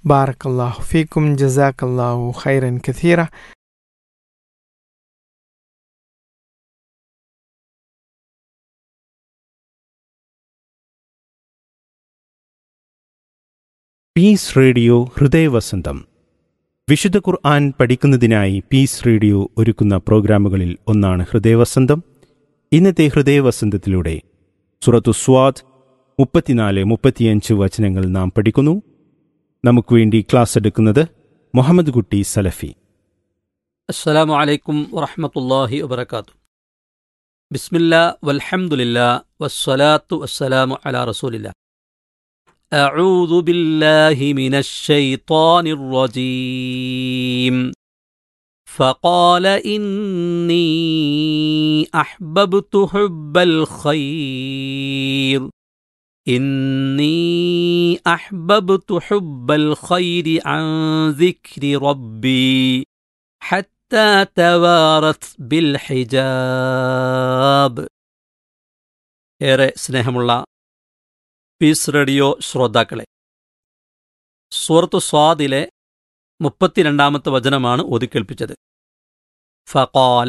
بارك الله فيكم جزاك الله خيرا كثيرا piece radio ഹൃദയവസന്തം വിശുദ്ധ ഖുർആൻ പഠിക്കുന്നതിനായി piece radio ഒരുക്കുന്ന പ്രോഗ്രാമുകളിൽ ഒന്നാണ് ഹൃദയവസന്തം ഇന്നത്തെ ഹൃദയവസന്തത്തിലൂടെ സുറത്തു സ്വാദ് മുപ്പത്തിനാല് മുപ്പത്തിയഞ്ച് വചനങ്ങൾ നാം പഠിക്കുന്നു നമുക്ക് വേണ്ടി ക്ലാസ് എടുക്കുന്നത് മുഹമ്മദ് കുട്ടി സലഫി السلام عليكم ورحمة الله وبركاته بسم الله والحمد لله والصلاة والسلام على رسول الله أعوذ بالله من الشيطان الرجيم فقال إني أحببت حب الخير إني أحببت حب الخير عن ذكر ربي حتى توارت بالحجاب ഏറെ സ്നേഹമുള്ള പീസ് റേഡിയോ ശ്രോതാക്കളെ സൂറത്തു സ്വാദിലെ മുപ്പത്തിരണ്ടാമത്തെ വചനമാണ് ഒതുക്കേൽപ്പിച്ചത് ഫഖാല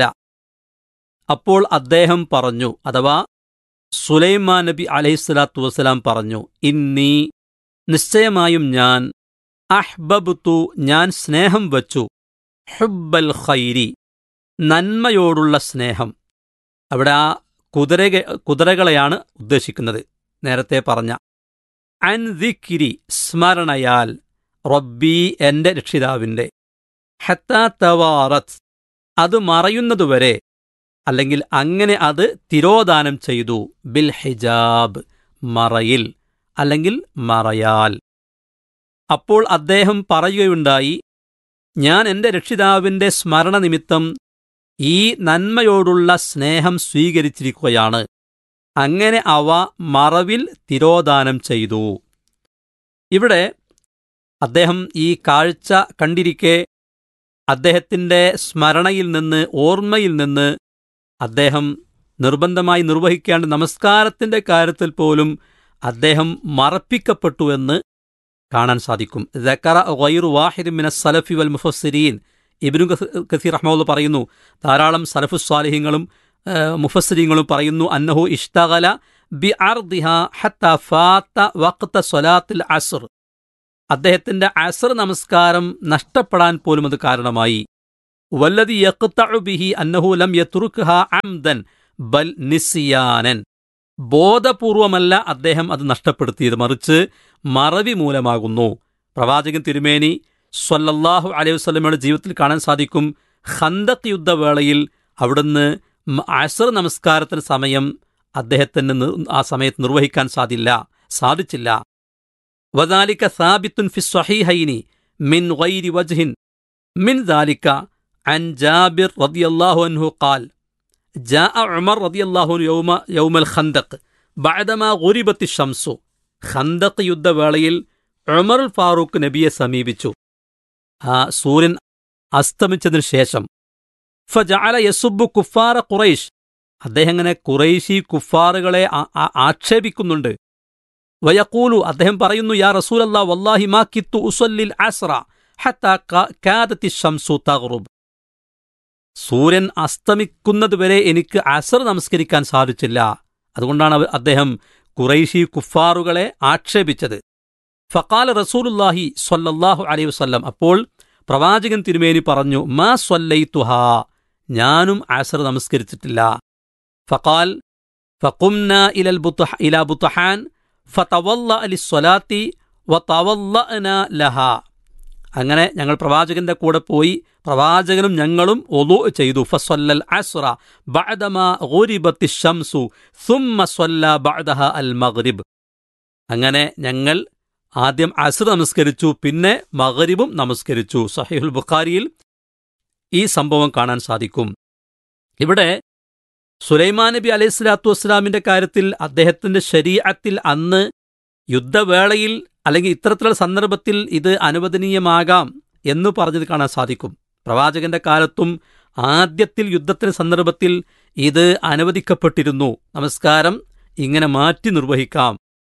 അപ്പോൾ അദ്ദേഹം പറഞ്ഞു അഥവാ സുലൈമാൻ നബി അലൈഹിസ്സലാത്തു വസ്സലാം പറഞ്ഞു ഇന്നീ നിശ്ചയമായും ഞാൻ അഹ്ബബ്തു ഞാൻ സ്നേഹം വച്ചു ഹുബ്ബൽ ഖൈരി നന്മയോടുള്ള സ്നേഹം അവിടെ ആ കുതിര കുതിരകളെയാണ് ഉദ്ദേശിക്കുന്നത് നേരത്തെ പറഞ്ഞ അൻ ദിക്കിരി സ്മരണയാൽ റബ്ബി എന്റെ രക്ഷിതാവിന്റെ ഹത്താ തവാറത്ത് അത് മറയുന്നതുവരെ അല്ലെങ്കിൽ അങ്ങനെ അത് തിരോധാനം ചെയ്തു ബിൽ ഹിജാബ് മറയിൽ അല്ലെങ്കിൽ മറയാൽ അപ്പോൾ അദ്ദേഹം പറയുകയുണ്ടായി ഞാൻ എന്റെ രക്ഷിതാവിന്റെ സ്മരണ നിമിത്തം ഈ നന്മയോടുള്ള സ്നേഹം സ്വീകരിച്ചിരിക്കുകയാണ് അങ്ങനെ അവ മറവിൽ തിരോധാനം ചെയ്തു ഇവിടെ അദ്ദേഹം ഈ കാഴ്ച കണ്ടിരിക്കെ അദ്ദേഹത്തിന്റെ സ്മരണയിൽ നിന്ന് ഓർമ്മയിൽ നിന്ന് അദ്ദേഹം നിർബന്ധമായി നിർവഹിക്കേണ്ട നമസ്കാരത്തിന്റെ കാര്യത്തിൽ പോലും അദ്ദേഹം മറപ്പിക്കപ്പെട്ടു എന്ന് കാണാൻ സാധിക്കും ദക്കറ ഗൈറു വാഹിദ് മിന സലഫി വൽ മുഫസ്സിരീൻ ഇബ്നു കസീർ റഹ്മുള്ള പറയുന്നു ധാരാളം സലഫു സ്വാലിഹ്യങ്ങളും മുഫസ്സിരീങ്ങളും പറയുന്നു അന്നഹു ഇഷ്തഗല ബി അർദിഹ ഹത്ത ഫാത്ത വഖ്ത സ്വലാത്തിൽ അസ്ർ അദ്ദേഹത്തിന്റെ അസർ നമസ്കാരം നഷ്ടപ്പെടാൻ പോലും അത് കാരണമായി വല്ലതി യഖ്തഉ ബിഹി അന്നഹു ലം യത്രുക്ഹ അംദൻ ബൽ നിസിയാനൻ ബോധപൂർവമല്ല അദ്ദേഹം അത് നഷ്ടപ്പെടുത്തിയത് മറിച്ച് മറവി മൂലമാകുന്നു പ്രവാചകൻ തിരുമേനി സ്വല്ലല്ലാഹു അലൈഹി വസ്ലമയുടെ ജീവിതത്തിൽ കാണാൻ സാധിക്കും ഖന്തക് യുദ്ധവേളയിൽ അവിടുന്ന് അസർ നമസ്കാരത്തിന് സമയം അദ്ദേഹത്തിന് ആ സമയത്ത് നിർവഹിക്കാൻ സാധില്ല സാധിച്ചില്ല വദാലിക സാബിത്തുൻ ഫി സ്വഹീഹൈനി മിൻ ഗൈരി വജ്ഹിൻ മിൻ ദാലിക അൻ ജാബിർ റളിയല്ലാഹു അൻഹു ഖാൽ جاء عمر رضي الله عنه يوم يوم الخندق بعدما غربت الشمس ഖന്തക് യുദ്ധവേളയിൽ ഉമർ ഫാറൂഖ് നബിയെ സമീപിച്ചു ആ സൂര്യൻ അസ്തമിച്ചതിനു ശേഷം ഫജഅല യസുബു കുഫാറ ഖുറൈഷ് അദ്ദേഹം ഇങ്ങനെ ഖുറൈശി കുഫാറുകളെ ആക്ഷേപിക്കുന്നുണ്ട് വയക്കൂലു അദ്ദേഹം പറയുന്നു യാ റസൂലല്ലാ വല്ലാഹി മാ കിത്തു ഉസല്ലിൽ അസ്ര ഹത്താ കാദത്തി ഷംസു തഗ്റുബ് സൂര്യൻ അസ്തമിക്കുന്നതുവരെ എനിക്ക് അസർ നമസ്കരിക്കാൻ സാധിച്ചില്ല അതുകൊണ്ടാണ് അദ്ദേഹം ഖുറൈശി കുഫാറുകളെ ആക്ഷേപിച്ചത് ഫക്കാൽ റസൂലുല്ലാഹി സ്വല്ലല്ലാഹു അലൈഹി വസല്ലം അപ്പോൾ പ്രവാചകൻ തിരുമേനി പറഞ്ഞു മാ സ്വല്ലൈത്തുഹാ ഞാനും അസർ നമസ്കരിച്ചിട്ടില്ല ഫക്കാൽ ഫഖുംന ഇലൽ ബുത്ഹ ഇലാ ബുത്ഹാൻ ഫതവല്ല അലി സ്വലാത്തി വതവല്ലഅന ലഹ അങ്ങനെ ഞങ്ങൾ പ്രവാചകന്റെ കൂടെ പോയി പ്രവാചകനും ഞങ്ങളും ഒലു ചെയ്തു ഫസ്വല്ലൽ അസ്റ ബഅദമാ ഗുരിബത്തി ഷംസു സുമ്മ സ്വല്ല ബഅദഹ അൽ മഗ്രിബ് അങ്ങനെ ഞങ്ങൾ ആദ്യം അസ്ർ നമസ്കരിച്ചു പിന്നെ മഗ്രിബും നമസ്കരിച്ചു സഹീഹുൽ ബുഖാരിയിൽ ഈ സംഭവം കാണാൻ സാധിക്കും ഇവിടെ സുലൈമാൻ നബി അലൈഹി സ്വലാത്തു വസ്സലാമിന്റെ കാര്യത്തിൽ അദ്ദേഹത്തിന്റെ ശരീഅത്തിൽ അന്ന് യുദ്ധവേളയിൽ അല്ലെങ്കിൽ ഇത്തരത്തിലുള്ള സന്ദർഭത്തിൽ ഇത് അനുവദനീയമാകാം എന്ന് പറഞ്ഞത് കാണാൻ സാധിക്കും പ്രവാചകന്റെ കാലത്തും ആദ്യത്തിൽ യുദ്ധത്തിന്റെ സന്ദർഭത്തിൽ ഇത് അനുവദിക്കപ്പെട്ടിരുന്നു നമസ്കാരം ഇങ്ങനെ മാറ്റി നിർവഹിക്കാം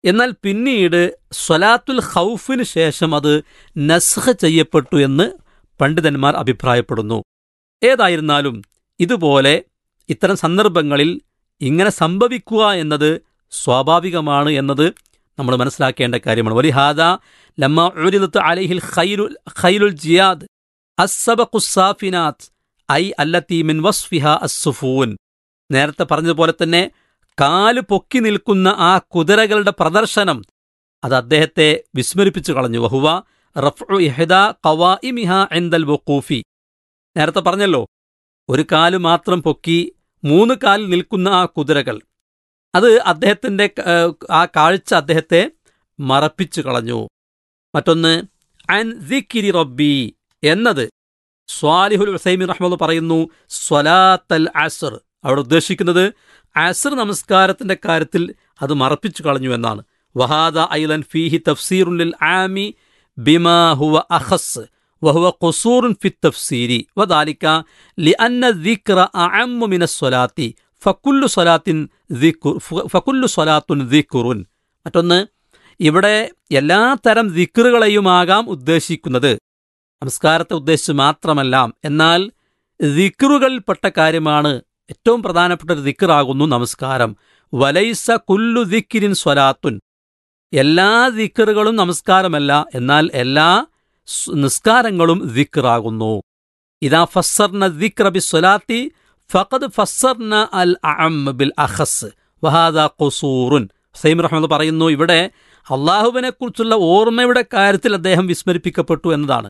എന്നാൽ പിന്നീട് സ്വലാത്തുൽ ഖൗഫിന് ശേഷം അത് നസ്ഖ ചെയ്യപ്പെട്ടു എന്ന് പണ്ഡിതന്മാർ അഭിപ്രായപ്പെടുന്നു ഏതായിരുന്നാലും ഇതുപോലെ ഇത്തരം സന്ദർഭങ്ങളിൽ ഇങ്ങനെ സംഭവിക്കുക എന്നത് സ്വാഭാവികമാണ് എന്നത് നമ്മൾ മനസ്സിലാക്കേണ്ട കാര്യമാണ് വലിഹാദ ലമ്മ ഉരിദത്ത് അലൈഹിൽ ഖൈലുൽ ഖൈലുൽ ജിയാദ് അസ്സബഖുസാഫിനാത്ത് ഐ അല്ലത്തി മിൻ വസ്ഫിഹ അസ്സുഫൂൻ നേരത്തെ പറഞ്ഞതുപോലെ തന്നെ കാല് പൊക്കി നിൽക്കുന്ന ആ കുതിരകളുടെ പ്രദർശനം അത് അദ്ദേഹത്തെ വിസ്മരിപ്പിച്ചു കളഞ്ഞു വഹുവ റഫ്ഉ ഇഹ്ദ ഖവാഇമിഹ ഇൻദൽ വഖൂഫി നേരത്തെ പറഞ്ഞല്ലോ ഒരു കാല് മാത്രം പൊക്കി മൂന്ന് കാലിൽ നിൽക്കുന്ന ആ കുതിരകൾ അത് അദ്ദേഹത്തിന്റെ ഏഹ്, ആ കാഴ്ച അദ്ദേഹത്തെ മറപ്പിച്ചു കളഞ്ഞു മറ്റൊന്ന് അൻ ദിക്കിരി റബ്ബി എന്നത് സ്വാലിഹുൽ ഹുസൈമി റഹ്മദ് പറയുന്നു സ്വലാത്തൽ അസർ അവിടെ ഉദ്ദേശിക്കുന്നത് അസർ നമസ്കാരത്തിന്റെ കാര്യത്തിൽ അത് മറപ്പിച്ചു കളഞ്ഞു എന്നാണ് വഹാദ ഐലൻ ഫീഹി തഫ്സീറുൽ ആമി ബിമാ ഹുവ അഖസ് وهو قصور في التفسير وذلك لأن الذكر أعم من الصلاة فكل صلاة ذكر فكل صلاة ذكر മറ്റൊന്ന് ഇവിടെ എല്ലാ തരം ദിക്കറുകളെയുമാകാം ഉദ്ദേശിക്കുന്നത് നമസ്കാരത്തെ ഉദ്ദേശിച്ച് മാത്രമല്ല എന്നാൽ ദിക്കറുകളിൽപ്പെട്ട കാര്യമാണ് ഏറ്റവും പ്രധാനപ്പെട്ട ഒരു ദിക്കറാകുന്നു നമസ്കാരം വലൈസ കുല്ലു ദിക്കിരിൻ സ്വലാത്തുൻ എല്ലാ ദിക്കറുകളും നമസ്കാരമല്ല എന്നാൽ എല്ലാ സ് നിസ്കാരങ്ങളും ദിക്റാകുന്നു ഇതാ ഫസ്സർന ദിക്ര ബി സ്വലാത്തി ഫഖദ് ഫസ്സർന അൽ അം ബിൽ അഖസ് വഹാദ ഖുസൂറുൻ സൈം റഹ്മദ് പറയുന്നു ഇവിടെ അള്ളാഹുവിനെ കുറിച്ചുള്ള ഓർമ്മയുടെ കാര്യത്തിൽ അദ്ദേഹം വിസ്മരിപ്പിക്കപ്പെട്ടു എന്നതാണ്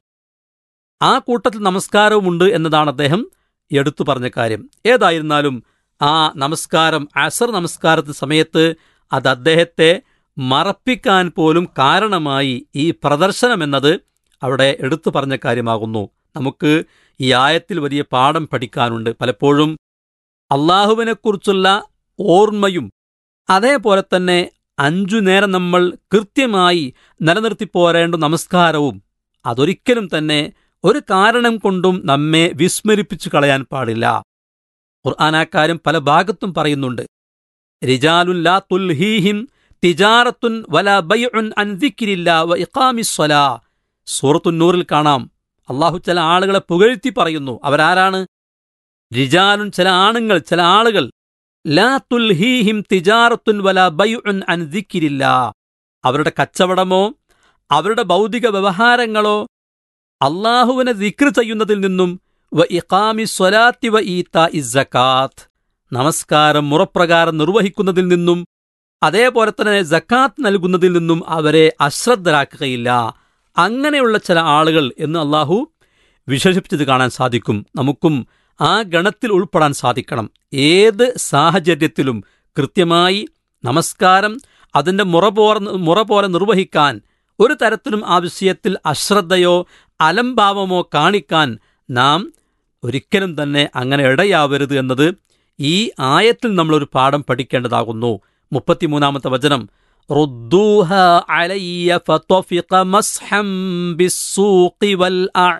ആ കൂട്ടത്തിൽ നമസ്കാരവുമുണ്ട് എന്നതാണ് അദ്ദേഹം എടുത്തു പറഞ്ഞ കാര്യം ഏതായിരുന്നാലും ആ നമസ്കാരം അസർ നമസ്കാരത്തിന് സമയത്ത് അത് അദ്ദേഹത്തെ മറപ്പിക്കാൻ പോലും കാരണമായി ഈ പ്രദർശനം എന്നത് അവിടെ എടുത്തു പറഞ്ഞ കാര്യമാകുന്നു നമുക്ക് ഈ ആയത്തിൽ വലിയ പാഠം പഠിക്കാനുണ്ട് പലപ്പോഴും അള്ളാഹുവിനെക്കുറിച്ചുള്ള ഓർമ്മയും അതേപോലെ തന്നെ അഞ്ചു നേരം നമ്മൾ കൃത്യമായി നിലനിർത്തി പോരേണ്ട നമസ്കാരവും അതൊരിക്കലും തന്നെ ഒരു കാരണം കൊണ്ടും നമ്മെ വിസ്മരിപ്പിച്ചു കളയാൻ പാടില്ല ഖുർആനാക്കാരും പല ഭാഗത്തും പറയുന്നുണ്ട് റിജാലുൻ ലാ തുൽഹീഹിം തിജാറത്തുൻ വല ബൈഉൻ അൻ ദിക്രില്ല വ ഇഖാമിസ്സലാ സൂറത്തുന്നൂറിൽ കാണാം അള്ളാഹു ചില ആളുകളെ പുകഴ്ത്തി പറയുന്നു അവരാരാണ് റിജാലുൻ ചില ആണുങ്ങൾ ചില ആളുകൾ ലാ തുൽഹീഹിം തിജാറത്തുൻ വല ബൈഉൻ അൻ ദിക്രില്ല അവരുടെ കച്ചവടമോ അവരുടെ ഭൗതിക വ്യവഹാരങ്ങളോ അള്ളാഹുവിനെ ദിക്ർ ചെയ്യുന്നതിൽ നിന്നും വ ഇഖാമി സ്വലാത്തി വ ഈത്ത ഇസക്കാത്ത് നമസ്കാരം മുറപ്രകാരം നിർവഹിക്കുന്നതിൽ നിന്നും അതേപോലെ തന്നെ ജക്കാത്ത് നൽകുന്നതിൽ നിന്നും അവരെ അശ്രദ്ധരാക്കുകയില്ല അങ്ങനെയുള്ള ചില ആളുകൾ എന്ന് അള്ളാഹു വിശേഷിപ്പിച്ചത് കാണാൻ സാധിക്കും നമുക്കും ആ ഗണത്തിൽ ഉൾപ്പെടാൻ സാധിക്കണം ഏത് സാഹചര്യത്തിലും കൃത്യമായി നമസ്കാരം അതിൻ്റെ മുറ പോർ മുറ പോലെ നിർവഹിക്കാൻ ഒരു തരത്തിലും ആ വിഷയത്തിൽ അശ്രദ്ധയോ അലംഭാവമോ കാണിക്കാൻ നാം ഒരിക്കലും തന്നെ അങ്ങനെ ഇടയാവരുത് എന്നത് ഈ ആയത്തിൽ നമ്മളൊരു പാഠം പഠിക്കേണ്ടതാകുന്നു മുപ്പത്തിമൂന്നാമത്തെ വചനം റുദ്ദൂഹ അലയ്യ ഫത്വഫിഖ മസ്ഹം ബിസ്സൂഖി വൽ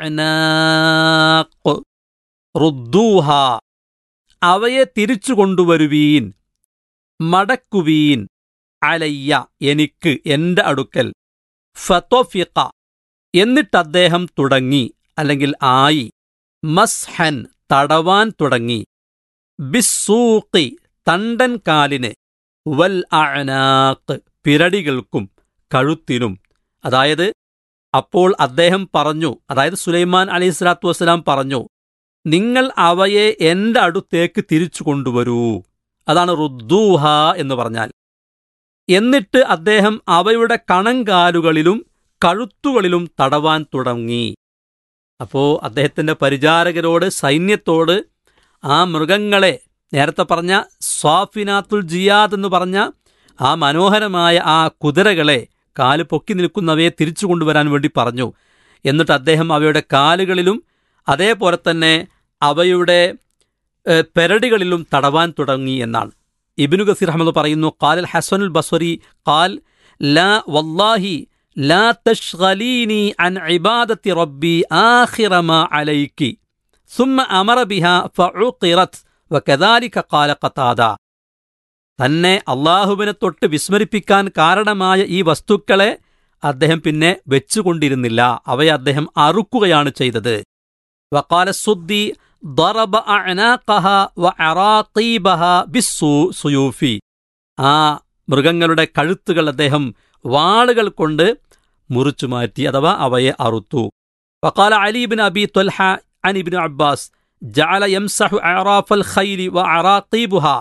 അഅനാഖ് റുദ്ദൂഹ അവയെ തിരിച്ചു കൊണ്ടുവരുവീൻ മടക്കുവീൻ അലയ്യ എനിക്ക് എന്റെ അടുക്കൽ ഫത്വഫിഖ എന്നിട്ട് അദ്ദേഹം തുടങ്ങി അല്ലെങ്കിൽ ആയി മസ്ഹൻ തടവാൻ തുടങ്ങി ബിസ്സൂഖി തണ്ടൻ കാലിന് വൽ അഅനാഖ് പിരടികൾക്കും കഴുത്തിനും അതായത് അപ്പോൾ അദ്ദേഹം പറഞ്ഞു അതായത് സുലൈമാൻ അലൈഹി സ്വലാത്തു വസ്സലാം പറഞ്ഞു നിങ്ങൾ അവയെ എന്റെ അടുത്തേക്ക് തിരിച്ചു കൊണ്ടുവരൂ അതാണ് റുദ്ദൂഹ എന്ന് പറഞ്ഞാൽ എന്നിട്ട് അദ്ദേഹം അവയുടെ കണങ്കാലുകളിലും കഴുത്തുകളിലും തടവാൻ തുടങ്ങി അപ്പോ അദ്ദേഹത്തിന്റെ പരിചാരകരോട് സൈന്യത്തോട് ആ മൃഗങ്ങളെ നേരത്തെ പറഞ്ഞ സ്വാഫിനാത്തുൽ ജിയാദ് എന്ന് പറഞ്ഞ ആ മനോഹരമായ ആ കുതിരകളെ കാല് പൊക്കി നിൽക്കുന്നവയെ തിരിച്ചു കൊണ്ടുവരാൻ വേണ്ടി പറഞ്ഞു എന്നിട്ട് അദ്ദേഹം അവയുടെ കാലുകളിലും അതേപോലെ തന്നെ അവയുടെ ഏഹ്, പെരടികളിലും തടവാൻ തുടങ്ങി എന്നാണ് ഇബിനു ഗസീർ അഹമ്മദ് പറയുന്നു ഖാൽ ഹസനുൽ ബസ്വരി ഖാൽ ലാ വല്ലാഹി ലാ തഷ്ഗലീനി അൻ ഇബാദത്തി റബ്ബി ആഖിറ മാ അലൈക്കി ثم أمر بها فعقرت وكذلك قال قتادة തന്നെ അള്ളാഹുവിനെ തൊട്ട് വിസ്മരിപ്പിക്കാൻ കാരണമായ ഈ വസ്തുക്കളെ അദ്ദേഹം പിന്നെ വെച്ചുകൊണ്ടിരുന്നില്ല അവയെ അദ്ദേഹം അറുക്കുകയാണ് ചെയ്തത് വക്കാല സുദ്ദി ضرب أعناقها وعراقيبها بالسيوف ആ മൃഗങ്ങളുടെ കഴുത്തുകൾ അദ്ദേഹം വാളുകൾ കൊണ്ട് മുറിച്ചു മാറ്റി അഥവാ അവയെ അറുത്തു وقال علي بن أبي طلحة عن ابن عباس جعل يمسح أعراف الخيل وعراقيبها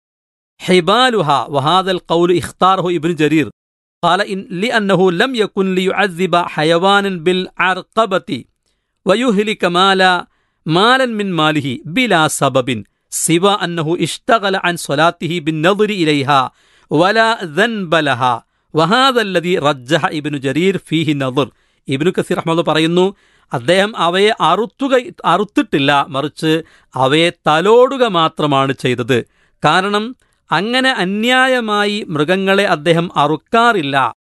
حبالها وهذا القول اختاره ابن جرير قال إن لأنه لم يكن ليعذب حيوانا بالعرقبة ويهلك مالا مالا من ماله بلا سبب سوى أنه اشتغل عن صلاته بالنظر إليها ولا ذنب لها وهذا الذي رجح ابن جرير فيه نظر ഇബ്നു കസീർ അഹമ്മദ് പറയുന്നു അദ്ദേഹം അവയെ അറുത്തുക അറുത്തിട്ടില്ല മറിച്ച് അവയെ തലോടുക മാത്രമാണ് ചെയ്തത് കാരണം അങ്ങനെ അന്യായമായി മൃഗങ്ങളെ അദ്ദേഹം അറുക്കാറില്ല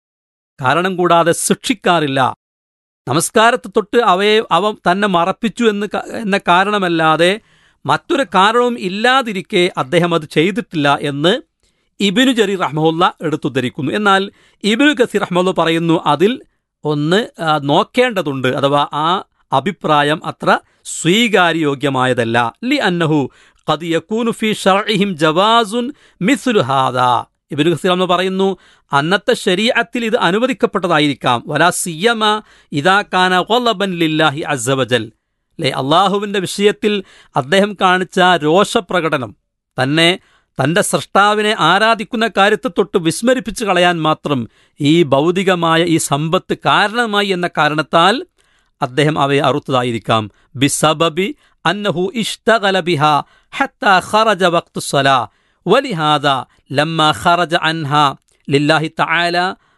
കാരണം കൂടാതെ ശിക്ഷിക്കാറില്ല നമസ്കാരത്തെ തൊട്ട് അവയെ അവ തന്നെ മറപ്പിച്ചു എന്ന് ക- എന്ന കാരണമല്ലാതെ മറ്റൊരു കാരണവും ഇല്ലാതിരിക്കെ അദ്ദേഹം അത് ചെയ്തിട്ടില്ല എന്ന് ഇബിനു ജരീർ റഹ്മുല്ല എടുത്തുദ്ധരിക്കുന്നു എന്നാൽ ഇബിനു കസീർ റഹ്മുല്ല പറയുന്നു അതിൽ ഒന്ന് ആ, നോക്കേണ്ടതുണ്ട് അഥവാ ആ അഭിപ്രായം അത്ര സ്വീകാര്യോഗ്യമായതല്ല ലി അന്നഹു قد يكون في شرعهم جواز مثل هذا ഇബ്നു കസീർ എന്ന് പറയുന്നു അന്നത്തെ ശരീഅത്തിൽ ഇത് അനുവദിക്കപ്പെട്ടതായിരിക്കാം വലാ സിയമ ഇദാ കാന ഗളബൻ ലില്ലാഹി അസ്സവജൽ അല്ലേ അള്ളാഹുവിന്റെ വിഷയത്തിൽ അദ്ദേഹം കാണിച്ച രോഷപ്രകടനം തന്നെ തന്റെ സൃഷ്ടാവിനെ ആരാധിക്കുന്ന കാര്യത്തെ തൊട്ട് വിസ്മരിപ്പിച്ചു കളയാൻ മാത്രം ഈ ഭൗതികമായ ഈ സമ്പത്ത് കാരണമായി എന്ന കാരണത്താൽ അദ്ദേഹം അവയെ അറുത്തതായിരിക്കാം ബിസബബി അന്നഹു ഇഷ്തഗല ബിഹ ഹത്ത ഖറജ വഖ്തു സ്വലാ വലിഹാദ ലമ്മ ഖറജ അൻഹ ലില്ലാഹി തആല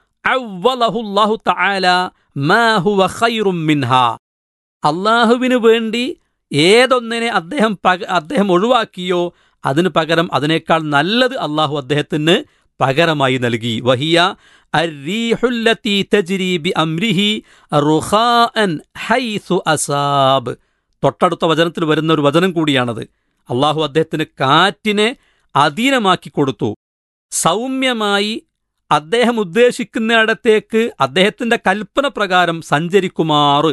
അവ്വലഹു അല്ലാഹു തആല മാ ഹുവ ഖൈറും മിൻഹ അള്ളാഹുവിനു വേണ്ടി ഏതൊന്നിനെ അദ്ദേഹം പക- അദ്ദേഹം ഒഴിവാക്കിയോ അതിനു പകരം അതിനേക്കാൾ നല്ലത് അള്ളാഹു അദ്ദേഹത്തിന് പകരമായി നൽകി വഹിയ അർരീഹുല്ലത്തി തജ്രി ബി അംരിഹി റുഖാഅൻ ഹൈസു അസാബ് തൊട്ടടുത്ത വചനത്തിൽ വരുന്ന ഒരു വചനം കൂടിയാണത് അള്ളാഹു അദ്ദേഹത്തിന് കാറ്റിനെ അധീനമാക്കി കൊടുത്തു സൗമ്യമായി അദ്ദേഹം ഉദ്ദേശിക്കുന്നിടത്തേക്ക് അദ്ദേഹത്തിന്റെ കൽപ്പന പ്രകാരം സഞ്ചരിക്കുമാറ്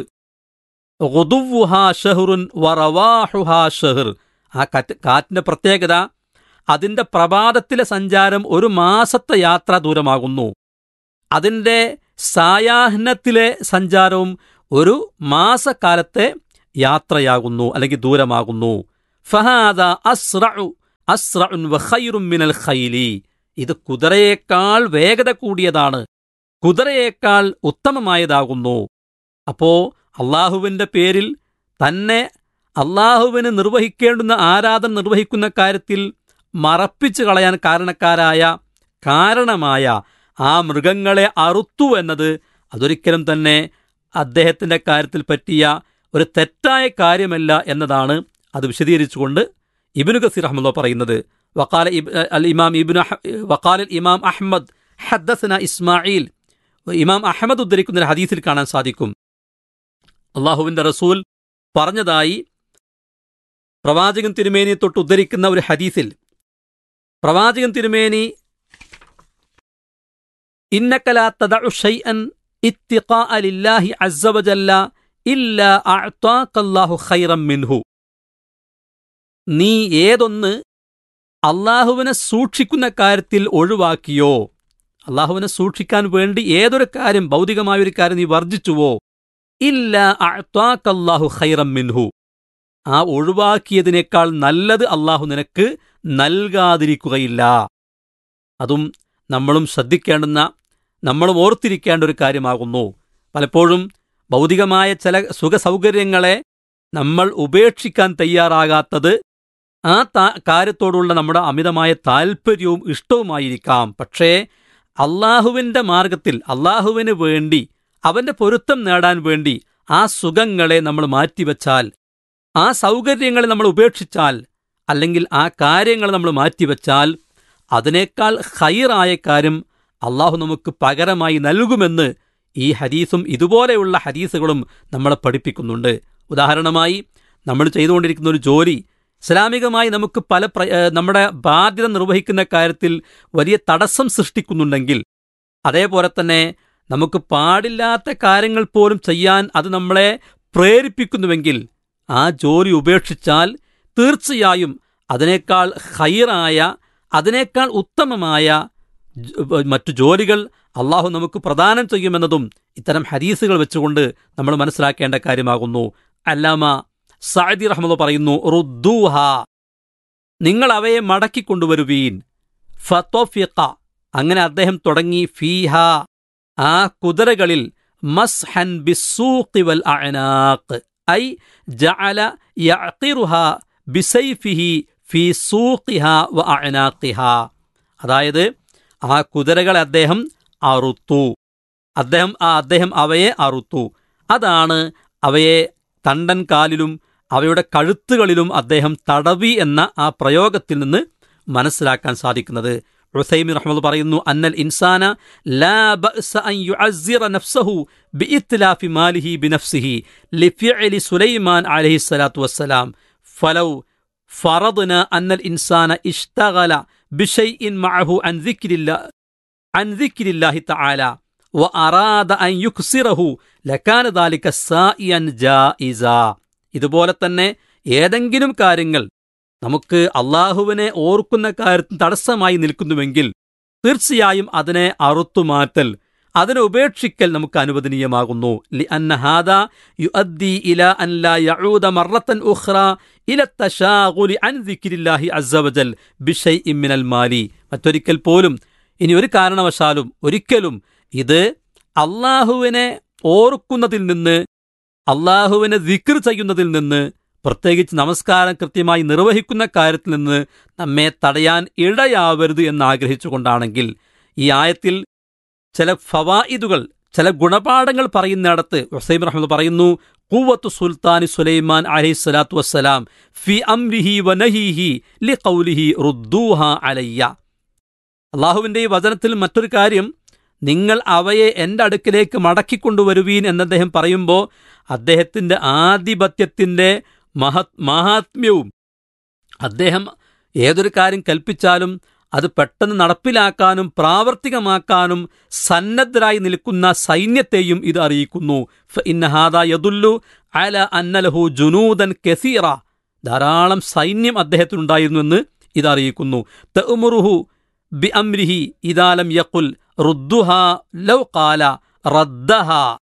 ഗുദുവുഹാ ഷഹ്റുൻ വറവാഹുഹാ ഷഹ്ർ ആ കാറ്റ് കാറ്റിന്റെ പ്രത്യേകത അതിന്റെ പ്രഭാതത്തിലെ സഞ്ചാരം ഒരു മാസത്തെ യാത്രാ ദൂരമാകുന്നു അതിന്റെ സായാഹ്നത്തിലെ സഞ്ചാരവും ഒരു മാസക്കാലത്തെ യാത്രയാകുന്നു അല്ലെങ്കിൽ ദൂരമാകുന്നു ഫഹാദ അസ്റഉ അസ്റഉൻ വഖൈറും മിനൽ ഖൈലി ഇത് കുതിരയേക്കാൾ വേഗത കൂടിയതാണ് കുതിരയേക്കാൾ ഉത്തമമായതാകുന്നു അപ്പോ അള്ളാഹുവിന്റെ പേരിൽ തന്നെ അള്ളാഹുവിന് നിർവഹിക്കേണ്ടുന്ന ആരാധന നിർവഹിക്കുന്ന കാര്യത്തിൽ മറപ്പിച്ചു കളയാൻ കാരണക്കാരായ കാരണമായ ആ മൃഗങ്ങളെ അറുത്തു എന്നത് അതൊരിക്കലും തന്നെ അദ്ദേഹത്തിന്റെ കാര്യത്തിൽ പറ്റിയ ഒരു തെറ്റായ കാര്യമല്ല എന്നതാണ് അത് വിശദീകരിച്ചുകൊണ്ട് ഇബിനു കസീർ അഹമ്മദ് പറയുന്നത് വക്കാല അൽ ഇമാം ഇബിന് വക്കാൽ ഇമാം അഹമ്മദ് ഹദ്ദസന ഇസ്മായിൽ ഇമാം അഹമ്മദ് ഉദ്ധരിക്കുന്ന ഒരു ഹദീസിൽ കാണാൻ സാധിക്കും അള്ളാഹുവിന്റെ റസൂൽ പറഞ്ഞതായി പ്രവാചകൻ തിരുമേനിയെ തൊട്ട് ഉദ്ധരിക്കുന്ന ഒരു ഹദീസിൽ പ്രവാചകൻ തിരുമേനി ഇന്നക്കലാ തദഉ ഷൈഅൻ ഇത്തിഖാഅ ലില്ലാഹി അസ്സ വജല്ല ഇല്ലാ അഅ്താഖല്ലാഹു ഖൈറം മിൻഹു നീ ഏതൊന്ന് അള്ളാഹുവിനെ സൂക്ഷിക്കുന്ന കാര്യത്തിൽ ഒഴിവാക്കിയോ അള്ളാഹുവിനെ സൂക്ഷിക്കാൻ വേണ്ടി ഏതൊരു കാര്യം ഭൗതികമായ ഒരു കാര്യം നീ വർജിച്ചുവോ ഇല്ല അഅ്താഖല്ലാഹു ഖൈറം മിൻഹു ആ ഒഴിവാക്കിയതിനേക്കാൾ നല്ലത് അള്ളാഹു നിനക്ക് നൽകാതിരിക്കുകയില്ല അതും നമ്മളും ശ്രദ്ധിക്കേണ്ടുന്ന നമ്മളും ഓർത്തിരിക്കേണ്ട ഒരു കാര്യമാകുന്നു പലപ്പോഴും ഭൗതികമായ ചില സുഖസൗകര്യങ്ങളെ നമ്മൾ ഉപേക്ഷിക്കാൻ തയ്യാറാകാത്തത് ആ താ- കാര്യത്തോടുള്ള നമ്മുടെ അമിതമായ താൽപ്പര്യവും ഇഷ്ടവുമായിരിക്കാം പക്ഷേ അള്ളാഹുവിന്റെ മാർഗത്തിൽ അള്ളാഹുവിന് വേണ്ടി അവന്റെ പൊരുത്തം നേടാൻ വേണ്ടി ആ സുഖങ്ങളെ നമ്മൾ മാറ്റിവെച്ചാൽ ആ സൗകര്യങ്ങളെ നമ്മൾ ഉപേക്ഷിച്ചാൽ അല്ലെങ്കിൽ ആ കാര്യങ്ങൾ നമ്മൾ മാറ്റിവെച്ചാൽ അതിനേക്കാൾ ഹൈറായ കാര്യം അള്ളാഹു നമുക്ക് പകരമായി നൽകുമെന്ന് ഈ ഹദീസും ഇതുപോലെയുള്ള ഹദീസുകളും നമ്മളെ പഠിപ്പിക്കുന്നുണ്ട് ഉദാഹരണമായി നമ്മൾ ചെയ്തുകൊണ്ടിരിക്കുന്ന ഒരു ജോലി ഇസ്ലാമികമായി നമുക്ക് പല പ്ര- ഏ, നമ്മുടെ ബാധ്യത നിർവഹിക്കുന്ന കാര്യത്തിൽ വലിയ തടസ്സം സൃഷ്ടിക്കുന്നുണ്ടെങ്കിൽ അതേപോലെ തന്നെ നമുക്ക് പാടില്ലാത്ത കാര്യങ്ങൾ പോലും ചെയ്യാൻ അത് നമ്മളെ പ്രേരിപ്പിക്കുന്നുവെങ്കിൽ ആ ജോലി ഉപേക്ഷിച്ചാൽ തീർച്ചയായും അതിനേക്കാൾ ഹൈറായ അതിനേക്കാൾ ഉത്തമമായ ജ- മറ്റു ജോലികൾ അള്ളാഹു നമുക്ക് പ്രദാനം ചെയ്യുമെന്നതും ഇത്തരം ഹദീസുകൾ വെച്ചുകൊണ്ട് നമ്മൾ മനസ്സിലാക്കേണ്ട കാര്യമാകുന്നു അല്ലാമ സാദി റഹ്മദ് പറയുന്നു റുദ്ദൂഹ നിങ്ങൾ അവയെ മടക്കിക്കൊണ്ടുവരുവീൻ ഫത്തോഫിഖ അങ്ങനെ അദ്ദേഹം തുടങ്ങി ഫീഹ ആ കുതിരകളിൽ മസ്ഹൻ ബിസ്സൂഖി വൽ അഅനാഖ് ഐ ജഅല യഅഖിറുഹ ബിസൈഫിഹി ഫീ സൂഖിഹ വ അഅനാഖിഹ അതായത് ആ കുതിരകളെ അദ്ദേഹം അറുത്തു അദ്ദേഹം ആ അദ്ദേഹം അവയെ അറുത്തു അതാണ് അവയെ തണ്ടൻ കാലിലും അവയുടെ കഴുത്തുകളിലും അദ്ദേഹം തടവി എന്ന ആ പ്രയോഗത്തിൽ നിന്ന് മനസ്സിലാക്കാൻ സാധിക്കുന്നത് ഉസൈമി റഹ്മദ് പറയുന്നു അന്നൽ ഇൻസാന ലാ ബഅസ അൻ യുഅസ്സിറ നഫ്സഹു ബിഇത്ലാഫി മാലിഹി ബിനഫ്സിഹി ലിഫിഅലി സുലൈമാൻ അലൈഹി സ്വലാത്തു വസ്സലാം ഫലൗ فرضنا أن الإنسان اشتغل بشيء معه عن ذكر الله عن ذكر الله تعالى وأراد أن يكسره لكان ذلك سائيا جائزا ഇതുപോലെ തന്നെ ഏതെങ്കിലും കാര്യങ്ങൾ നമുക്ക് അള്ളാഹുവിനെ ഓർക്കുന്ന കാര്യത്തിന് തടസ്സമായി നിൽക്കുന്നുവെങ്കിൽ തീർച്ചയായും അതിനെ അറുത്തുമാറ്റൽ അതിനെ ഉപേക്ഷിക്കൽ നമുക്ക് അനുവദനീയമാകുന്നു ലി അന്ന ഹാദ യുഅദ്ദി ഇല അൻ ലാ യഊദ മറത്തൻ ഉഖ്റ ഇല തശാഗുലി അൻ ദിക്രില്ലാഹി അസ്സവജൽ ബിഷൈഇൻ മിനൽ മാലി മറ്റൊരിക്കൽ പോലും ഇനി ഒരു കാരണവശാലും ഒരിക്കലും ഇത് അള്ളാഹുവിനെ ഓർക്കുന്നതിൽ നിന്ന് അള്ളാഹുവിനെ ദിക്ർ ചെയ്യുന്നതിൽ നിന്ന് പ്രത്യേകിച്ച് നമസ്കാരം കൃത്യമായി നിർവഹിക്കുന്ന കാര്യത്തിൽ നിന്ന് നമ്മെ തടയാൻ ഇടയാവരുത് എന്ന് ആഗ്രഹിച്ചുകൊണ്ടാണെങ്കിൽ ഈ ആയത്തിൽ ചില ഫവായിദുകൾ ചില ഗുണപാഠങ്ങൾ പറയുന്നിടത്ത് ഹുസൈം റഹ്മദ് പറയുന്നു കൂവത്തു സുൽത്താനി സുലൈമാൻ അലൈഹി സ്വലാത്തു വസ്സലാം ഫി അംരിഹി വനഹിഹി ലി ഖൗലിഹി റുദ്ദൂഹ അലയ്യ അള്ളാഹുവിന്റെ ഈ വചനത്തിൽ മറ്റൊരു കാര്യം നിങ്ങൾ അവയെ എൻ്റെ അടുക്കിലേക്ക് മടക്കിക്കൊണ്ടുവരുവീൻ എന്ന് അദ്ദേഹം പറയുമ്പോൾ അദ്ദേഹത്തിന്റെ ആധിപത്യത്തിന്റെ മഹത് മഹാത്മ്യവും അദ്ദേഹം ഏതൊരു കാര്യം കൽപ്പിച്ചാലും അത് പെട്ടെന്ന് നടപ്പിലാക്കാനും പ്രാവർത്തികമാക്കാനും സന്നദ്ധരായി നിൽക്കുന്ന സൈന്യത്തെയും ഇത് അറിയിക്കുന്നു ഇന്നഹാദ യദുല്ലു അല അന്നലഹു ജുനൂദൻ കെസീറ ധാരാളം സൈന്യം അദ്ദേഹത്തിനുണ്ടായിരുന്നു എന്ന് ഇത് അറിയിക്കുന്നു തഅ്മുറുഹു ബി അംരിഹി ഇദാലം യഖുൽ റുദ്ദുഹ ലൗ ഖാല റദ്ദഹ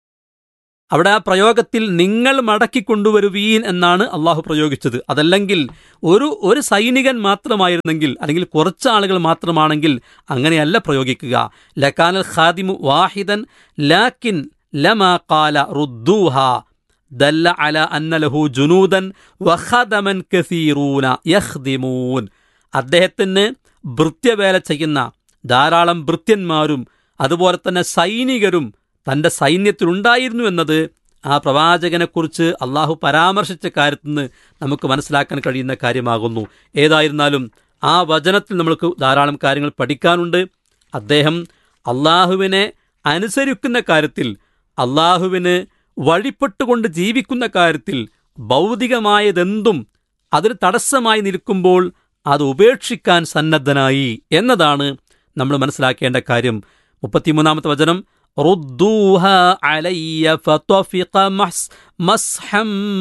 അവിടെ ആ പ്രയോഗത്തിൽ നിങ്ങൾ മടക്കിക്കൊണ്ടുവരുവീൻ എന്നാണ് അള്ളാഹു പ്രയോഗിച്ചത് അതല്ലെങ്കിൽ ഒരു ഒരു സൈനികൻ മാത്രമായിരുന്നെങ്കിൽ അല്ലെങ്കിൽ കുറച്ച് ആളുകൾ മാത്രമാണെങ്കിൽ അങ്ങനെയല്ല പ്രയോഗിക്കുക ലക്കാനൽ ഖാദിമു വാഹിദൻ ലാക്കിൻ ലമാ കാല റുദ്ദൂഹ ദല്ല അല അന്നലഹു ജുനൂദൻ വഖദമൻ കസീറൂന യഖ്ദിമൂൻ അദ്ദേഹത്തിന് ഭൃത്യവേല ചെയ്യുന്ന ധാരാളം ഭൃത്യന്മാരും അതുപോലെ തന്നെ സൈനികരും തന്റെ സൈന്യത്തിലുണ്ടായിരുന്നു എന്നത് ആ പ്രവാചകനെക്കുറിച്ച് അള്ളാഹു പരാമർശിച്ച കാര്യത്തിൽ നിന്ന് നമുക്ക് മനസ്സിലാക്കാൻ കഴിയുന്ന കാര്യമാകുന്നു ഏതായിരുന്നാലും ആ വചനത്തിൽ നമുക്ക് ധാരാളം കാര്യങ്ങൾ പഠിക്കാനുണ്ട് അദ്ദേഹം അള്ളാഹുവിനെ അനുസരിക്കുന്ന കാര്യത്തിൽ അള്ളാഹുവിന് വഴിപ്പെട്ടുകൊണ്ട് ജീവിക്കുന്ന കാര്യത്തിൽ ഭൗതികമായതെന്തും അതിന് തടസ്സമായി നിൽക്കുമ്പോൾ അത് ഉപേക്ഷിക്കാൻ സന്നദ്ധനായി എന്നതാണ് നമ്മൾ മനസ്സിലാക്കേണ്ട കാര്യം മുപ്പത്തിമൂന്നാമത്തെ വചനം ردوها علي فطفق مس مسحا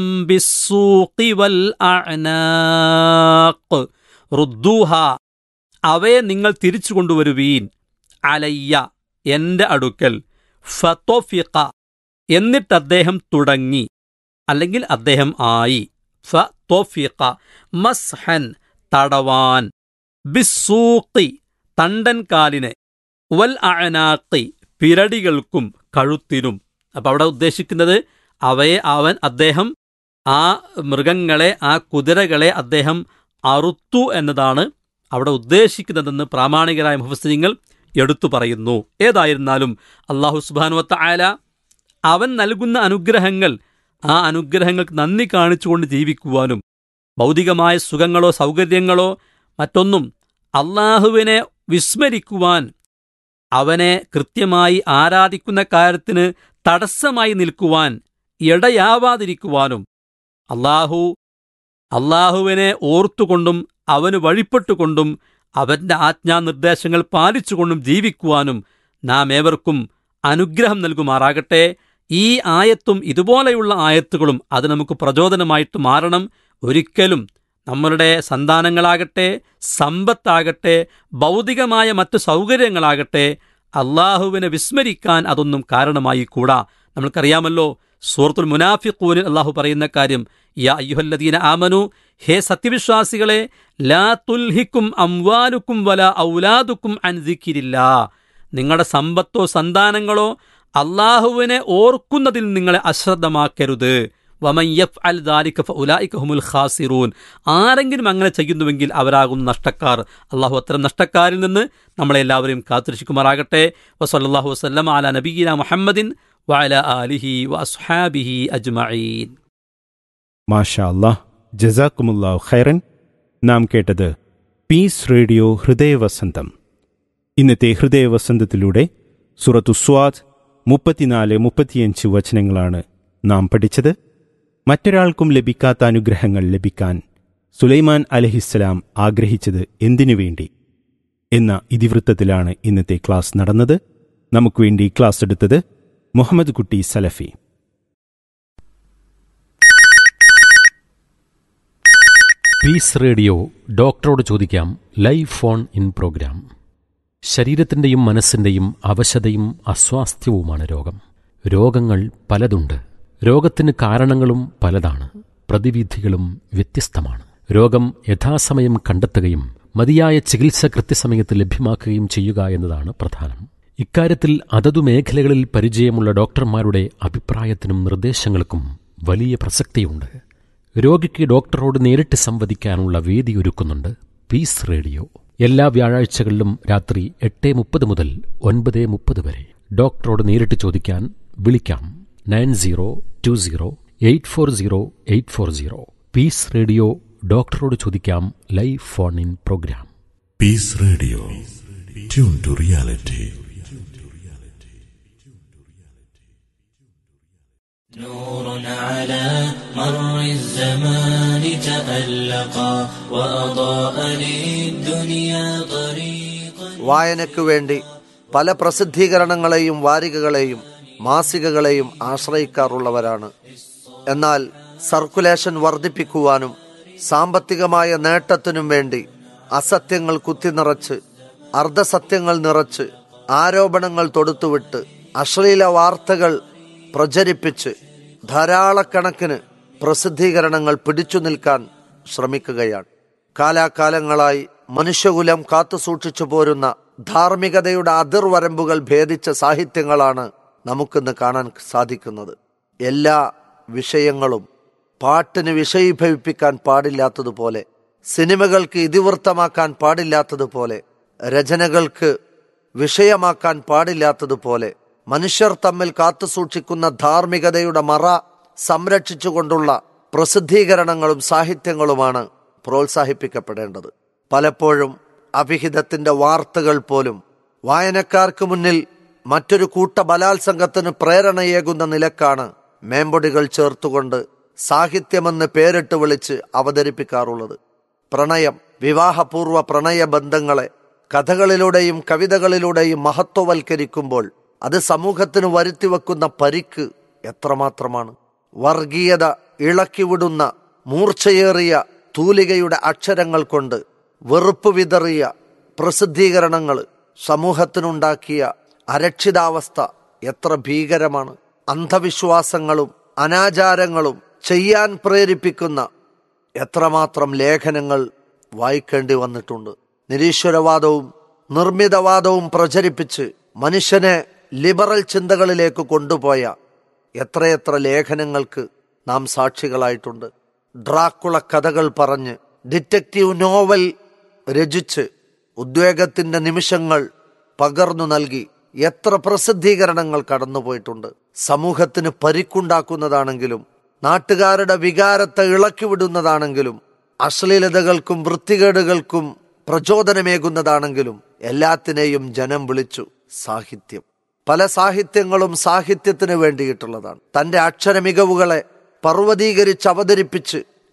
بالسوق والأعناق റുദ്ദൂഹ അവയെ നിങ്ങൾ തിരിച്ചു കൊണ്ടുവരുവീൻ അലയ്യ എന്റെ അടുക്കൽ ഫത്തോഫിഖ എന്നിട്ട് അദ്ദേഹം തുടങ്ങി അല്ലെങ്കിൽ അദ്ദേഹം ആയി ഫത്തോഫിഖ മസ്ഹൻ തടവാൻ ബിസൂക്കി തണ്ടൻ കാലിനെ വൽ അഅനാഖി പിരടികൾക്കും കഴുത്തിനും അപ്പൊ അവിടെ ഉദ്ദേശിക്കുന്നത് അവയെ അവൻ അദ്ദേഹം ആ മൃഗങ്ങളെ ആ കുതിരകളെ അദ്ദേഹം അറുത്തു എന്നതാണ് അവിടെ ഉദ്ദേശിക്കുന്നതെന്ന് പ്രാമാണികരായ മുഫസ്ലിങ്ങൾ എടുത്തു പറയുന്നു ഏതായിരുന്നാലും അള്ളാഹു സുബാനുവത്ത ആല അവൻ നൽകുന്ന അനുഗ്രഹങ്ങൾ ആ അനുഗ്രഹങ്ങൾക്ക് നന്ദി കാണിച്ചുകൊണ്ട് ജീവിക്കുവാനും ഭൗതികമായ സുഖങ്ങളോ സൗകര്യങ്ങളോ മറ്റൊന്നും അള്ളാഹുവിനെ വിസ്മരിക്കുവാൻ അവനെ കൃത്യമായി ആരാധിക്കുന്ന കാര്യത്തിന് തടസ്സമായി നിൽക്കുവാൻ ഇടയാവാതിരിക്കുവാനും അള്ളാഹു അള്ളാഹുവിനെ ഓർത്തുകൊണ്ടും അവന് വഴിപ്പെട്ടുകൊണ്ടും അവന്റെ ആജ്ഞാനിർദ്ദേശങ്ങൾ പാലിച്ചുകൊണ്ടും ജീവിക്കുവാനും നാം ഏവർക്കും അനുഗ്രഹം നൽകുമാറാകട്ടെ ഈ ആയത്തും ഇതുപോലെയുള്ള ആയത്തുകളും അത് നമുക്ക് പ്രചോദനമായിട്ട് മാറണം ഒരിക്കലും നമ്മളുടെ സന്താനങ്ങളാകട്ടെ സമ്പത്താകട്ടെ ഭൗതികമായ മറ്റു സൗകര്യങ്ങളാകട്ടെ അള്ളാഹുവിനെ വിസ്മരിക്കാൻ അതൊന്നും കാരണമായി കൂടാ നമ്മൾക്കറിയാമല്ലോ സൂറത്തുൽ മുനാഫിഖൂനിൽ അള്ളാഹു പറയുന്ന കാര്യം യാ അയ്യുഹല്ലദീന ആമനു ഹേ സത്യവിശ്വാസികളെ ലാ തുൽഹിക്കും അംവാലുക്കും വല ഔലാദുക്കും അൻസിക്കിരില്ല നിങ്ങളുടെ സമ്പത്തോ സന്താനങ്ങളോ അള്ളാഹുവിനെ ഓർക്കുന്നതിൽ നിങ്ങളെ അശ്രദ്ധമാക്കരുത് വമൻ യഫ് അൽ ദാലിക ഫഉലായിക ഹുമുൽ ഖാസിറൂൻ ആരെങ്കിലും അങ്ങനെ ചെയ്യുന്നുവെങ്കിൽ അവരാകും നഷ്ടക്കാർ അള്ളാഹു അത്തരം നഷ്ടക്കാരിൽ നിന്ന് നമ്മളെ എല്ലാവരെയും കാത്തിരക്ഷിക്കുമാറാകട്ടെ വസല്ലാഹു വസ്ലം അല നബീന മുഹമ്മദിൻ വഅല ആലിഹി വഅസ്ഹാബിഹി അജ്മഈൻ മാഷാ അല്ലാഹ് ജസാക്കുമുല്ലാഹു ഖൈറൻ നാം കേട്ടത് പീസ് റേഡിയോ ഹൃദയവസന്തം ഇന്നത്തെ ഹൃദയവസന്തത്തിലൂടെ സുറത്തു സ്വാദ് മുപ്പത്തിനാല് മുപ്പത്തിയഞ്ച് വചനങ്ങളാണ് നാം പഠിച്ചത് മറ്റൊരാൾക്കും ലഭിക്കാത്ത അനുഗ്രഹങ്ങൾ ലഭിക്കാൻ സുലൈമാൻ അലഹിസ്സലാം ആഗ്രഹിച്ചത് എന്തിനു വേണ്ടി എന്ന ഇതിവൃത്തത്തിലാണ് ഇന്നത്തെ ക്ലാസ് നടന്നത് നമുക്ക് വേണ്ടി ക്ലാസ് എടുത്തത് മുഹമ്മദ് കുട്ടി സലഫി പീസ് റേഡിയോ ഡോക്ടറോട് ചോദിക്കാം ലൈവ് ഫോൺ ഇൻ പ്രോഗ്രാം ശരീരത്തിൻ്റെയും മനസ്സിൻ്റെയും അവശതയും അസ്വാസ്ഥ്യവുമാണ് രോഗം രോഗങ്ങൾ പലതുണ്ട് രോഗത്തിന് കാരണങ്ങളും പലതാണ് പ്രതിവിധികളും വ്യത്യസ്തമാണ് രോഗം യഥാസമയം കണ്ടെത്തുകയും മതിയായ ചികിത്സ കൃത്യസമയത്ത് ലഭ്യമാക്കുകയും ചെയ്യുക എന്നതാണ് പ്രധാനം ഇക്കാര്യത്തിൽ അതതു മേഖലകളിൽ പരിചയമുള്ള ഡോക്ടർമാരുടെ അഭിപ്രായത്തിനും നിർദ്ദേശങ്ങൾക്കും വലിയ പ്രസക്തിയുണ്ട് രോഗിക്ക് ഡോക്ടറോട് നേരിട്ട് സംവദിക്കാനുള്ള വേദി ഒരുക്കുന്നുണ്ട് പീസ് റേഡിയോ എല്ലാ വ്യാഴാഴ്ചകളിലും രാത്രി എട്ട് മുപ്പത് മുതൽ ഒൻപത് മുപ്പത് വരെ ഡോക്ടറോട് നേരിട്ട് ചോദിക്കാൻ വിളിക്കാം nine zero two zero eight four zero eight four zero peace radio ഡോക്ടറോട് ചോദിക്കാം live phone in programme Peace Radio. Tune to reality. نور على مر الزمان تألقا وأضاء للدنيا طريقا വായനയ്ക്കു വേണ്ടി പല പ്രസിദ്ധീകരണങ്ങളെയും വാരികകളെയും മാസികകളെയും ആശ്രയിക്കാറുള്ളവരാണ് എന്നാൽ സർക്കുലേഷൻ വർദ്ധിപ്പിക്കുവാനും സാമ്പത്തികമായ നേട്ടത്തിനും വേണ്ടി അസത്യങ്ങൾ കുത്തിനിറച്ച് അർദ്ധസത്യങ്ങൾ നിറച്ച് ആരോപണങ്ങൾ തൊടുത്തുവിട്ട് അശ്ലീല വാർത്തകൾ പ്രചരിപ്പിച്ച് ധാരാളക്കണക്കിന് പ്രസിദ്ധീകരണങ്ങൾ പിടിച്ചു നിൽക്കാൻ ശ്രമിക്കുകയാണ് കാലാകാലങ്ങളായി മനുഷ്യകുലം കാത്തുസൂക്ഷിച്ചു പോരുന്ന ധാർമ്മികതയുടെ അതിർവരമ്പുകൾ ഭേദിച്ച സാഹിത്യങ്ങളാണ് നമുക്കിന്ന് കാണാൻ സാധിക്കുന്നത് എല്ലാ വിഷയങ്ങളും പാട്ടിന് വിഷയീഭവിപ്പിക്കാൻ പാടില്ലാത്തതുപോലെ സിനിമകൾക്ക് ഇതിവൃത്തമാക്കാൻ പാടില്ലാത്തതുപോലെ രചനകൾക്ക് വിഷയമാക്കാൻ പാടില്ലാത്തതുപോലെ മനുഷ്യർ തമ്മിൽ കാത്തുസൂക്ഷിക്കുന്ന ധാർമ്മികതയുടെ മറ സംരക്ഷിച്ചുകൊണ്ടുള്ള പ്രസിദ്ധീകരണങ്ങളും സാഹിത്യങ്ങളുമാണ് പ്രോത്സാഹിപ്പിക്കപ്പെടേണ്ടത് പലപ്പോഴും അഭിഹിതത്തിന്റെ വാർത്തകൾ പോലും വായനക്കാർക്ക് മുന്നിൽ മറ്റൊരു കൂട്ട ബലാത്സംഗത്തിന് പ്രേരണയേകുന്ന നിലക്കാണ് മേമ്പൊടികൾ ചേർത്തുകൊണ്ട് സാഹിത്യമെന്ന് പേരിട്ട് വിളിച്ച് അവതരിപ്പിക്കാറുള്ളത് പ്രണയം വിവാഹപൂർവ്വ പ്രണയ ബന്ധങ്ങളെ കഥകളിലൂടെയും കവിതകളിലൂടെയും മഹത്വവൽക്കരിക്കുമ്പോൾ അത് സമൂഹത്തിന് വരുത്തിവെക്കുന്ന പരിക്ക് എത്രമാത്രമാണ് വർഗീയത ഇളക്കിവിടുന്ന മൂർച്ചയേറിയ തൂലികയുടെ അക്ഷരങ്ങൾ കൊണ്ട് വെറുപ്പ് വിതറിയ പ്രസിദ്ധീകരണങ്ങൾ സമൂഹത്തിനുണ്ടാക്കിയ അരക്ഷിതാവസ്ഥ എത്ര ഭീകരമാണ് അന്ധവിശ്വാസങ്ങളും അനാചാരങ്ങളും ചെയ്യാൻ പ്രേരിപ്പിക്കുന്ന എത്രമാത്രം ലേഖനങ്ങൾ വായിക്കേണ്ടി വന്നിട്ടുണ്ട് നിരീശ്വരവാദവും നിർമ്മിതവാദവും പ്രചരിപ്പിച്ച് മനുഷ്യനെ ലിബറൽ ചിന്തകളിലേക്ക് കൊണ്ടുപോയ എത്രയെത്ര ലേഖനങ്ങൾക്ക് നാം സാക്ഷികളായിട്ടുണ്ട് ഡ്രാക്കുള കഥകൾ പറഞ്ഞ് ഡിറ്റക്റ്റീവ് നോവൽ രചിച്ച് ഉദ്വേഗത്തിന്റെ നിമിഷങ്ങൾ പകർന്നു നൽകി എത്ര പ്രസിദ്ധീകരണങ്ങൾ കടന്നുപോയിട്ടുണ്ട് സമൂഹത്തിന് പരിക്കുണ്ടാക്കുന്നതാണെങ്കിലും നാട്ടുകാരുടെ വികാരത്തെ ഇളക്കിവിടുന്നതാണെങ്കിലും അശ്ലീലതകൾക്കും വൃത്തികേടുകൾക്കും പ്രചോദനമേകുന്നതാണെങ്കിലും എല്ലാത്തിനെയും ജനം വിളിച്ചു സാഹിത്യം പല സാഹിത്യങ്ങളും സാഹിത്യത്തിന് വേണ്ടിയിട്ടുള്ളതാണ് തന്റെ അക്ഷര മികവുകളെ പർവ്വതീകരിച്ച് അവതരിപ്പിച്ച്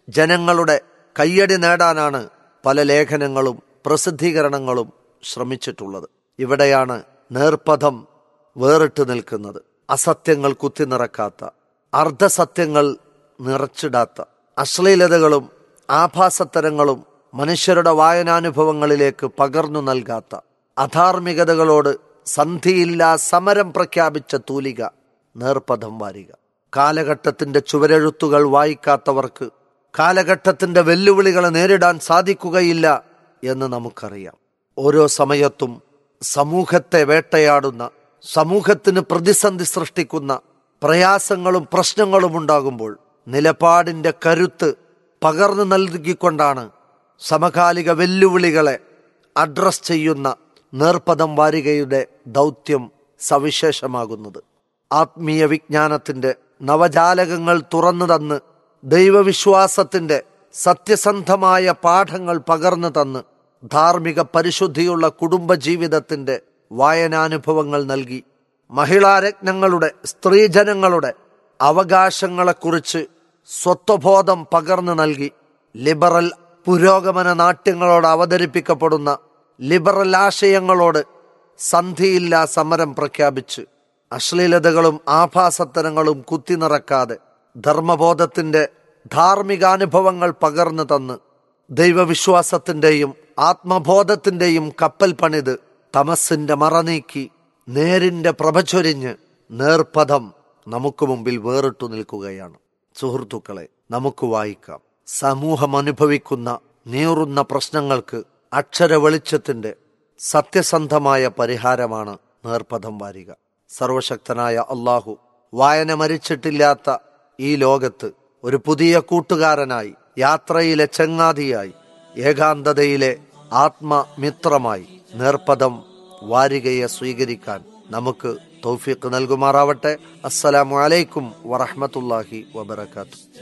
ജനങ്ങളുടെ കയ്യടി നേടാനാണ് പല ലേഖനങ്ങളും പ്രസിദ്ധീകരണങ്ങളും ശ്രമിച്ചിട്ടുള്ളത് ഇവിടെയാണ് നേർപഥം വേറിട്ട് നിൽക്കുന്നത് അസത്യങ്ങൾ കുത്തിനിറക്കാത്ത അർദ്ധസത്യങ്ങൾ നിറച്ചിടാത്ത അശ്ലീലതകളും ആഭാസത്തരങ്ങളും മനുഷ്യരുടെ വായനാനുഭവങ്ങളിലേക്ക് പകർന്നു നൽകാത്ത അധാർമികതകളോട് സന്ധിയില്ലാ സമരം പ്രഖ്യാപിച്ച തൂലിക നേർപഥം വാരിക കാലഘട്ടത്തിന്റെ ചുവരെഴുത്തുകൾ വായിക്കാത്തവർക്ക് കാലഘട്ടത്തിന്റെ വെല്ലുവിളികളെ നേരിടാൻ സാധിക്കുകയില്ല എന്ന് നമുക്കറിയാം ഓരോ സമയത്തും സമൂഹത്തെ വേട്ടയാടുന്ന സമൂഹത്തിന് പ്രതിസന്ധി സൃഷ്ടിക്കുന്ന പ്രയാസങ്ങളും പ്രശ്നങ്ങളും ഉണ്ടാകുമ്പോൾ നിലപാടിന്റെ കരുത്ത് പകർന്നു നൽകിക്കൊണ്ടാണ് സമകാലിക വെല്ലുവിളികളെ അഡ്രസ് ചെയ്യുന്ന നേർപദം വാരികയുടെ ദൗത്യം സവിശേഷമാകുന്നത് ആത്മീയ വിജ്ഞാനത്തിന്റെ നവജാലകങ്ങൾ തുറന്നു തന്ന് ദൈവവിശ്വാസത്തിന്റെ സത്യസന്ധമായ പാഠങ്ങൾ പകർന്നു തന്ന് ധാർമ്മിക പരിശുദ്ധിയുള്ള കുടുംബജീവിതത്തിന്റെ വായനാനുഭവങ്ങൾ നൽകി മഹിളാരത്നങ്ങളുടെ സ്ത്രീജനങ്ങളുടെ അവകാശങ്ങളെക്കുറിച്ച് സ്വത്വബോധം പകർന്നു നൽകി ലിബറൽ പുരോഗമന നാട്യങ്ങളോട് അവതരിപ്പിക്കപ്പെടുന്ന ലിബറൽ ആശയങ്ങളോട് സന്ധിയില്ലാ സമരം പ്രഖ്യാപിച്ച് അശ്ലീലതകളും ആഭാസത്തരങ്ങളും കുത്തിനിറക്കാതെ ധർമ്മബോധത്തിന്റെ ധാർമ്മികാനുഭവങ്ങൾ പകർന്നു തന്ന് ദൈവവിശ്വാസത്തിന്റെയും ആത്മബോധത്തിന്റെയും കപ്പൽ പണിത് തമസിന്റെ മറനീക്കി നേരിന്റെ പ്രഭചൊരിഞ്ഞ് നേർപഥം നമുക്ക് മുമ്പിൽ വേറിട്ടു നിൽക്കുകയാണ് സുഹൃത്തുക്കളെ നമുക്ക് വായിക്കാം സമൂഹം അനുഭവിക്കുന്ന നീറുന്ന പ്രശ്നങ്ങൾക്ക് അക്ഷര വെളിച്ചത്തിന്റെ സത്യസന്ധമായ പരിഹാരമാണ് നേർപഥം വാരിക സർവശക്തനായ അള്ളാഹു വായന മരിച്ചിട്ടില്ലാത്ത ഈ ലോകത്ത് ഒരു പുതിയ കൂട്ടുകാരനായി യാത്രയിലെ ചങ്ങാതിയായി ഏകാന്തതയിലെ ആത്മമിത്രമായി നേർപദം വാരികയെ സ്വീകരിക്കാൻ നമുക്ക് തൗഫീഖ് നൽകുമാറാവട്ടെ അസ്സലാമു അലൈക്കും വറഹ്മത്തുള്ളാഹി വബറകാതുഹു